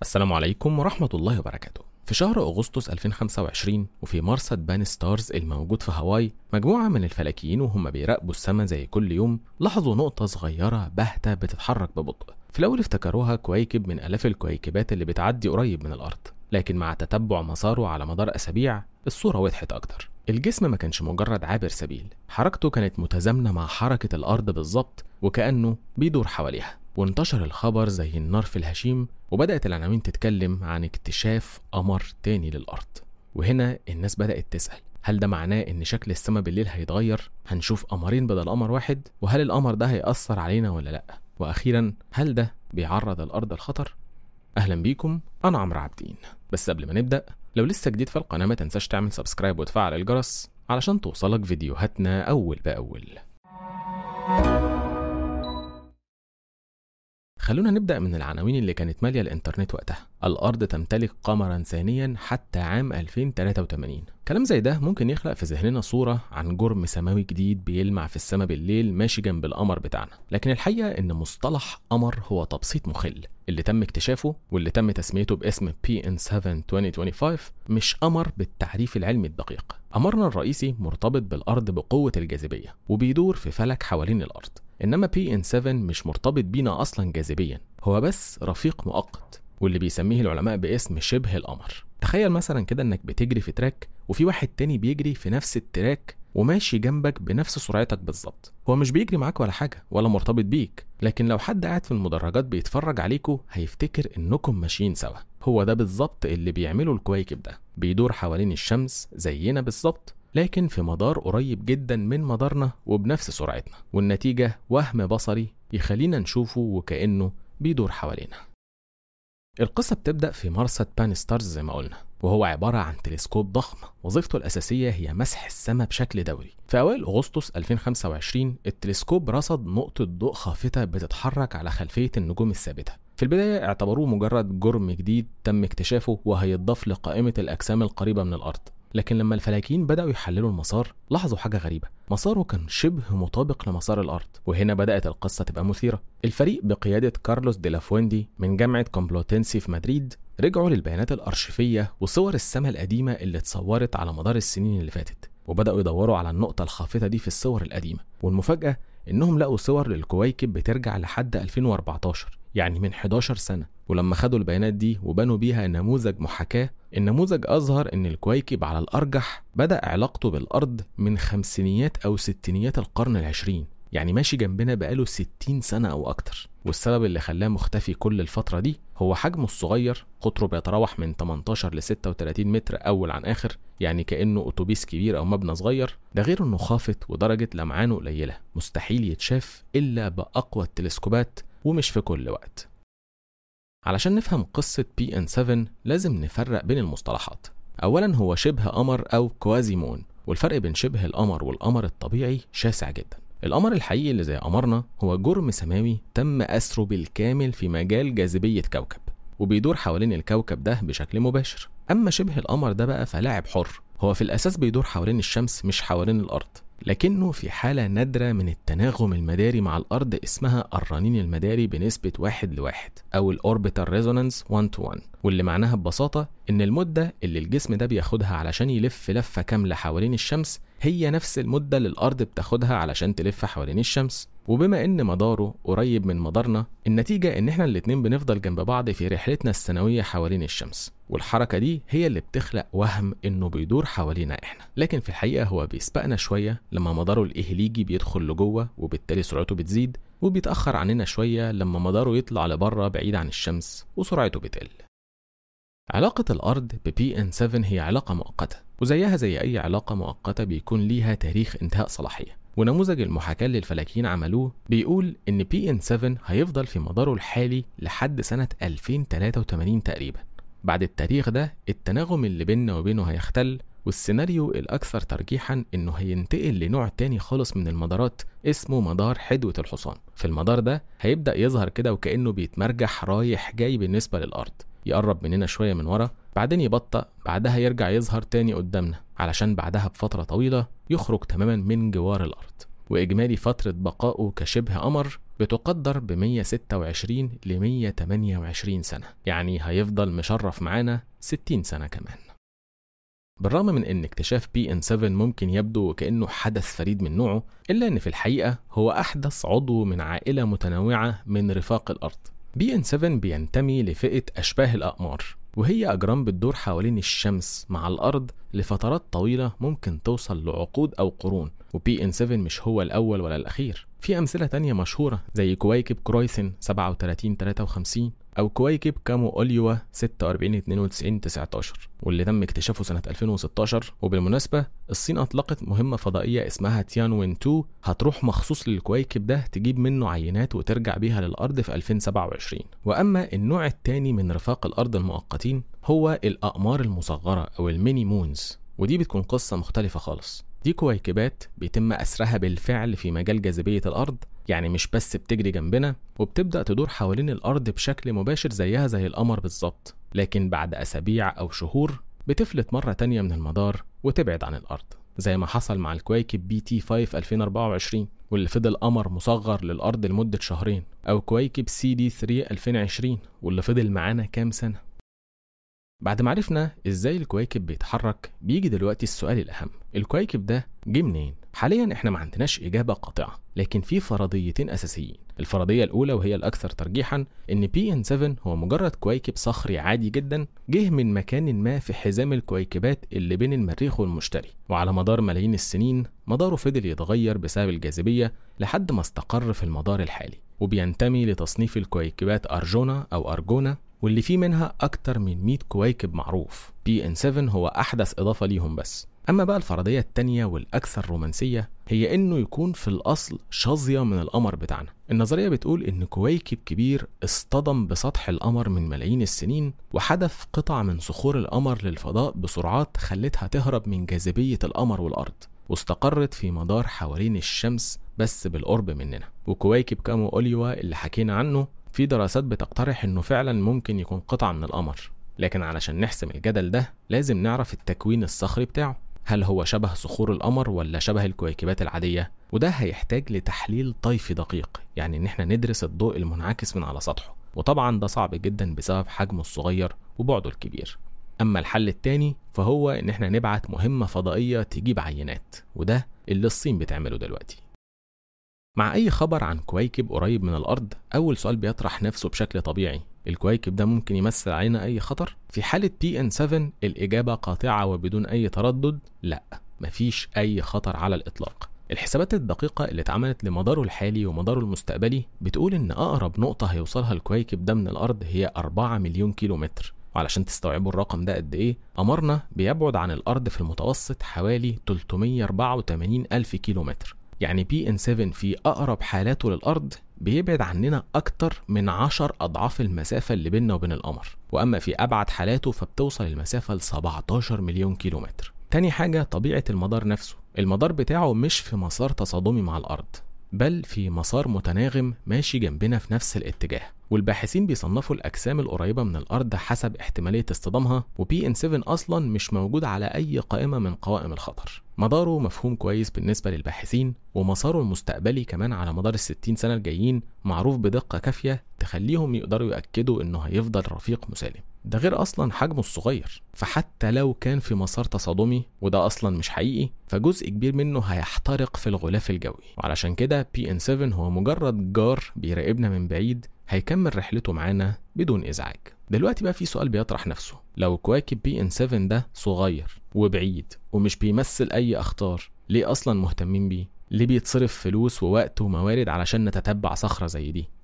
السلام عليكم ورحمة الله وبركاته في شهر أغسطس 2025 وفي مرصد بان ستارز الموجود في هاواي مجموعة من الفلكيين وهم بيراقبوا السماء زي كل يوم لاحظوا نقطة صغيرة باهتة بتتحرك ببطء في الأول افتكروها كويكب من آلاف الكويكبات اللي بتعدي قريب من الأرض لكن مع تتبع مساره على مدار أسابيع الصورة وضحت أكتر الجسم ما كانش مجرد عابر سبيل حركته كانت متزامنة مع حركة الأرض بالظبط وكأنه بيدور حواليها وانتشر الخبر زي النار في الهشيم وبدأت العناوين تتكلم عن اكتشاف قمر تاني للأرض وهنا الناس بدأت تسأل هل ده معناه إن شكل السماء بالليل هيتغير؟ هنشوف قمرين بدل قمر واحد؟ وهل القمر ده هيأثر علينا ولا لأ؟ وأخيرا هل ده بيعرض الأرض للخطر؟ أهلا بيكم أنا عمرو عابدين بس قبل ما نبدأ لو لسه جديد في القناة ما تنساش تعمل سبسكرايب وتفعل الجرس علشان توصلك فيديوهاتنا أول بأول خلونا نبدأ من العناوين اللي كانت مالية الإنترنت وقتها الأرض تمتلك قمرا ثانيا حتى عام 2083 كلام زي ده ممكن يخلق في ذهننا صورة عن جرم سماوي جديد بيلمع في السماء بالليل ماشي جنب القمر بتاعنا لكن الحقيقة إن مصطلح قمر هو تبسيط مخل اللي تم اكتشافه واللي تم تسميته باسم PN7 2025 مش قمر بالتعريف العلمي الدقيق قمرنا الرئيسي مرتبط بالأرض بقوة الجاذبية وبيدور في فلك حوالين الأرض إنما PN7 مش مرتبط بينا أصلا جاذبيا هو بس رفيق مؤقت واللي بيسميه العلماء باسم شبه القمر تخيل مثلا كده انك بتجري في تراك وفي واحد تاني بيجري في نفس التراك وماشي جنبك بنفس سرعتك بالظبط هو مش بيجري معاك ولا حاجه ولا مرتبط بيك لكن لو حد قاعد في المدرجات بيتفرج عليكوا هيفتكر انكم ماشيين سوا هو ده بالظبط اللي بيعمله الكويكب ده بيدور حوالين الشمس زينا بالظبط لكن في مدار قريب جدا من مدارنا وبنفس سرعتنا والنتيجة وهم بصري يخلينا نشوفه وكأنه بيدور حوالينا القصة بتبدأ في مرصد بان ستارز زي ما قلنا وهو عبارة عن تلسكوب ضخم وظيفته الأساسية هي مسح السماء بشكل دوري في أوائل أغسطس 2025 التلسكوب رصد نقطة ضوء خافتة بتتحرك على خلفية النجوم الثابتة في البداية اعتبروه مجرد جرم جديد تم اكتشافه وهيتضاف لقائمة الأجسام القريبة من الأرض لكن لما الفلاكين بدأوا يحللوا المسار لاحظوا حاجة غريبة مساره كان شبه مطابق لمسار الأرض وهنا بدأت القصة تبقى مثيرة الفريق بقيادة كارلوس ديلافويندي من جامعة كومبلوتنسي في مدريد رجعوا للبيانات الأرشيفية وصور السماء القديمة اللي اتصورت على مدار السنين اللي فاتت وبدأوا يدوروا على النقطة الخافتة دي في الصور القديمة والمفاجأة إنهم لقوا صور للكويكب بترجع لحد 2014 يعني من 11 سنة ولما خدوا البيانات دي وبنوا بيها نموذج محاكاة النموذج أظهر إن الكويكب على الأرجح بدأ علاقته بالأرض من خمسينيات أو ستينيات القرن العشرين يعني ماشي جنبنا بقاله 60 سنة أو أكتر والسبب اللي خلاه مختفي كل الفترة دي هو حجمه الصغير قطره بيتراوح من 18 ل 36 متر أول عن آخر يعني كأنه أتوبيس كبير أو مبنى صغير ده غير إنه خافت ودرجة لمعانه قليلة مستحيل يتشاف إلا بأقوى التلسكوبات ومش في كل وقت علشان نفهم قصة بي ان 7 لازم نفرق بين المصطلحات أولا هو شبه قمر أو كوازي مون والفرق بين شبه القمر والقمر الطبيعي شاسع جدا القمر الحقيقي اللي زي قمرنا هو جرم سماوي تم أسره بالكامل في مجال جاذبية كوكب وبيدور حوالين الكوكب ده بشكل مباشر أما شبه القمر ده بقى فلاعب حر هو في الأساس بيدور حوالين الشمس مش حوالين الأرض لكنه في حالة نادرة من التناغم المداري مع الأرض اسمها الرنين المداري بنسبة واحد لواحد أو الأوربيتال ريزونانس 1 to 1 واللي معناها ببساطة إن المدة اللي الجسم ده بياخدها علشان يلف لفة كاملة حوالين الشمس هي نفس المدة اللي الأرض بتاخدها علشان تلف حوالين الشمس وبما إن مداره قريب من مدارنا النتيجة إن إحنا الاتنين بنفضل جنب بعض في رحلتنا السنوية حوالين الشمس والحركة دي هي اللي بتخلق وهم إنه بيدور حوالينا إحنا لكن في الحقيقة هو بيسبقنا شوية لما مداره الإهليجي بيدخل لجوه وبالتالي سرعته بتزيد وبيتأخر عننا شوية لما مداره يطلع لبره بعيد عن الشمس وسرعته بتقل علاقة الأرض ب PN7 هي علاقة مؤقتة وزيها زي أي علاقة مؤقتة بيكون ليها تاريخ انتهاء صلاحية ونموذج المحاكاة اللي الفلاكيين عملوه بيقول إن PN7 هيفضل في مداره الحالي لحد سنة 2083 تقريبا بعد التاريخ ده التناغم اللي بيننا وبينه هيختل والسيناريو الأكثر ترجيحا إنه هينتقل لنوع تاني خالص من المدارات اسمه مدار حدوة الحصان في المدار ده هيبدأ يظهر كده وكأنه بيتمرجح رايح جاي بالنسبة للأرض يقرب مننا شوية من ورا بعدين يبطأ بعدها يرجع يظهر تاني قدامنا علشان بعدها بفترة طويلة يخرج تماما من جوار الأرض وإجمالي فترة بقائه كشبه قمر بتقدر ب 126 ل 128 سنة يعني هيفضل مشرف معانا 60 سنة كمان بالرغم من ان اكتشاف بي ان 7 ممكن يبدو كانه حدث فريد من نوعه الا ان في الحقيقه هو احدث عضو من عائله متنوعه من رفاق الارض بي ان 7 بينتمي لفئه اشباه الاقمار وهي اجرام بتدور حوالين الشمس مع الارض لفترات طويله ممكن توصل لعقود او قرون وبي ان 7 مش هو الاول ولا الاخير في امثله تانية مشهوره زي كويكب كرويسن 37 53 او كويكب كامو اوليوا 46 92 19 واللي تم اكتشافه سنه 2016 وبالمناسبه الصين اطلقت مهمه فضائيه اسمها تيانوين 2 هتروح مخصوص للكويكب ده تجيب منه عينات وترجع بيها للارض في 2027 واما النوع الثاني من رفاق الارض المؤقتين هو الاقمار المصغره او الميني مونز ودي بتكون قصه مختلفه خالص دي كويكبات بيتم أسرها بالفعل في مجال جاذبية الأرض يعني مش بس بتجري جنبنا وبتبدأ تدور حوالين الأرض بشكل مباشر زيها زي القمر بالظبط لكن بعد أسابيع أو شهور بتفلت مرة تانية من المدار وتبعد عن الأرض زي ما حصل مع الكويكب بي تي 5 2024 واللي فضل قمر مصغر للأرض لمدة شهرين أو كويكب سي دي 3 2020 واللي فضل معانا كام سنة بعد ما عرفنا ازاي الكويكب بيتحرك بيجي دلوقتي السؤال الاهم الكويكب ده جه منين حاليا احنا ما عندناش اجابه قاطعه لكن في فرضيتين اساسيين الفرضيه الاولى وهي الاكثر ترجيحا ان بي ان 7 هو مجرد كويكب صخري عادي جدا جه من مكان ما في حزام الكويكبات اللي بين المريخ والمشتري وعلى مدار ملايين السنين مداره فضل يتغير بسبب الجاذبيه لحد ما استقر في المدار الحالي وبينتمي لتصنيف الكويكبات ارجونا او ارجونا واللي فيه منها أكتر من 100 كويكب معروف بي ان 7 هو أحدث إضافة ليهم بس أما بقى الفرضية التانية والأكثر رومانسية هي إنه يكون في الأصل شظية من القمر بتاعنا النظرية بتقول إن كويكب كبير اصطدم بسطح القمر من ملايين السنين وحدث قطع من صخور القمر للفضاء بسرعات خلتها تهرب من جاذبية القمر والأرض واستقرت في مدار حوالين الشمس بس بالقرب مننا وكويكب كامو أوليوا اللي حكينا عنه في دراسات بتقترح انه فعلا ممكن يكون قطعة من القمر لكن علشان نحسم الجدل ده لازم نعرف التكوين الصخري بتاعه هل هو شبه صخور القمر ولا شبه الكويكبات العادية وده هيحتاج لتحليل طيفي دقيق يعني ان احنا ندرس الضوء المنعكس من على سطحه وطبعا ده صعب جدا بسبب حجمه الصغير وبعده الكبير اما الحل التاني فهو ان احنا نبعت مهمة فضائية تجيب عينات وده اللي الصين بتعمله دلوقتي مع أي خبر عن كويكب قريب من الأرض أول سؤال بيطرح نفسه بشكل طبيعي الكويكب ده ممكن يمثل علينا أي خطر؟ في حالة بي ان 7 الإجابة قاطعة وبدون أي تردد لا مفيش أي خطر على الإطلاق الحسابات الدقيقة اللي اتعملت لمداره الحالي ومداره المستقبلي بتقول إن أقرب نقطة هيوصلها الكويكب ده من الأرض هي 4 مليون كيلو متر وعلشان تستوعبوا الرقم ده قد إيه قمرنا بيبعد عن الأرض في المتوسط حوالي 384 ألف كيلو متر يعني بي ان 7 في اقرب حالاته للارض بيبعد عننا اكتر من 10 اضعاف المسافه اللي بيننا وبين القمر واما في ابعد حالاته فبتوصل المسافه ل 17 مليون كيلومتر تاني حاجه طبيعه المدار نفسه المدار بتاعه مش في مسار تصادمي مع الارض بل في مسار متناغم ماشي جنبنا في نفس الاتجاه والباحثين بيصنفوا الأجسام القريبة من الأرض حسب احتمالية اصطدامها وبي ان 7 أصلا مش موجود على أي قائمة من قوائم الخطر مداره مفهوم كويس بالنسبة للباحثين ومساره المستقبلي كمان على مدار الستين سنة الجايين معروف بدقة كافية تخليهم يقدروا يأكدوا إنه هيفضل رفيق مسالم ده غير أصلا حجمه الصغير فحتى لو كان في مسار تصادمي وده أصلا مش حقيقي فجزء كبير منه هيحترق في الغلاف الجوي وعلشان كده بي ان 7 هو مجرد جار بيراقبنا من بعيد هيكمل رحلته معانا بدون إزعاج دلوقتي بقى في سؤال بيطرح نفسه لو كواكب بي ان 7 ده صغير وبعيد ومش بيمثل أي أخطار ليه أصلا مهتمين بيه؟ ليه بيتصرف فلوس ووقت وموارد علشان نتتبع صخرة زي دي؟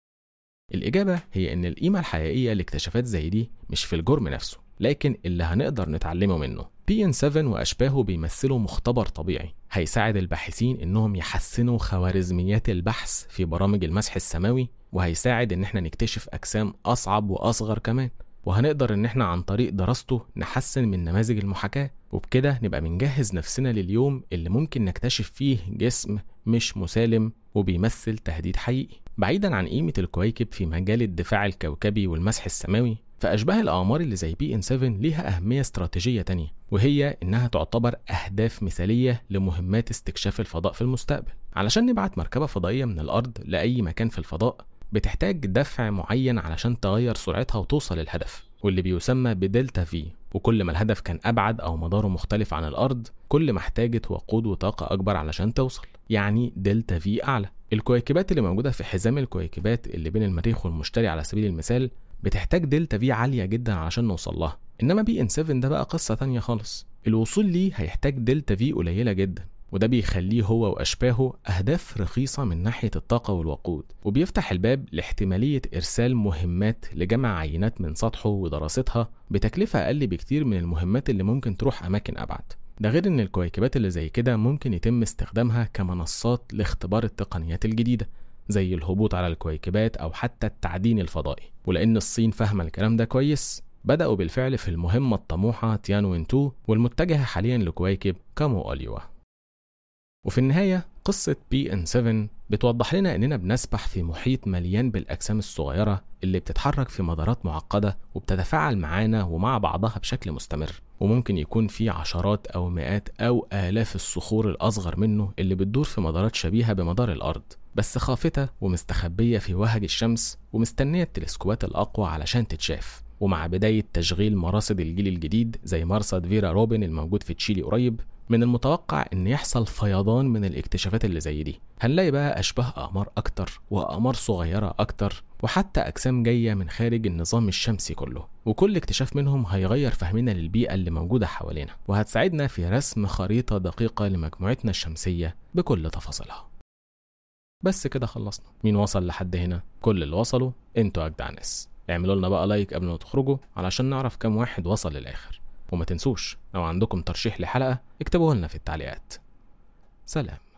الإجابة هي إن القيمة الحقيقية لاكتشافات زي دي مش في الجرم نفسه لكن اللي هنقدر نتعلمه منه بي ان 7 واشباهه بيمثلوا مختبر طبيعي هيساعد الباحثين انهم يحسنوا خوارزميات البحث في برامج المسح السماوي وهيساعد ان احنا نكتشف اجسام اصعب واصغر كمان وهنقدر ان احنا عن طريق دراسته نحسن من نماذج المحاكاة وبكده نبقى بنجهز نفسنا لليوم اللي ممكن نكتشف فيه جسم مش مسالم وبيمثل تهديد حقيقي بعيدا عن قيمة الكويكب في مجال الدفاع الكوكبي والمسح السماوي فأشباه الأقمار اللي زي بي إن 7 ليها أهمية استراتيجية تانية وهي إنها تعتبر أهداف مثالية لمهمات استكشاف الفضاء في المستقبل علشان نبعت مركبة فضائية من الأرض لأي مكان في الفضاء بتحتاج دفع معين علشان تغير سرعتها وتوصل للهدف واللي بيسمى بدلتا في وكل ما الهدف كان أبعد أو مداره مختلف عن الأرض كل ما احتاجت وقود وطاقة أكبر علشان توصل يعني دلتا في أعلى الكويكبات اللي موجودة في حزام الكويكبات اللي بين المريخ والمشتري على سبيل المثال بتحتاج دلتا في عالية جدا علشان نوصل لها إنما بي إن 7 ده بقى قصة تانية خالص الوصول ليه هيحتاج دلتا في قليلة جدا وده بيخليه هو وأشباهه أهداف رخيصة من ناحية الطاقة والوقود وبيفتح الباب لاحتمالية إرسال مهمات لجمع عينات من سطحه ودراستها بتكلفة أقل بكتير من المهمات اللي ممكن تروح أماكن أبعد ده غير إن الكويكبات اللي زي كده ممكن يتم استخدامها كمنصات لاختبار التقنيات الجديدة زي الهبوط على الكويكبات أو حتى التعدين الفضائي ولأن الصين فاهمة الكلام ده كويس بدأوا بالفعل في المهمة الطموحة تيانوين 2 والمتجهة حاليا لكويكب كامو أوليوا وفي النهاية قصة بي ان 7 بتوضح لنا إننا بنسبح في محيط مليان بالأجسام الصغيرة اللي بتتحرك في مدارات معقدة وبتتفاعل معانا ومع بعضها بشكل مستمر وممكن يكون في عشرات أو مئات أو آلاف الصخور الأصغر منه اللي بتدور في مدارات شبيهة بمدار الأرض بس خافتة ومستخبية في وهج الشمس ومستنية التلسكوبات الأقوى علشان تتشاف ومع بداية تشغيل مراصد الجيل الجديد زي مرصد فيرا روبن الموجود في تشيلي قريب من المتوقع ان يحصل فيضان من الاكتشافات اللي زي دي هنلاقي بقى اشباه اقمار اكتر واقمار صغيره اكتر وحتى اجسام جايه من خارج النظام الشمسي كله وكل اكتشاف منهم هيغير فهمنا للبيئه اللي موجوده حوالينا وهتساعدنا في رسم خريطه دقيقه لمجموعتنا الشمسيه بكل تفاصيلها بس كده خلصنا مين وصل لحد هنا كل اللي وصلوا انتوا اجدع ناس اعملوا لنا بقى لايك قبل ما تخرجوا علشان نعرف كام واحد وصل للاخر وما تنسوش لو عندكم ترشيح لحلقة اكتبوه لنا في التعليقات سلام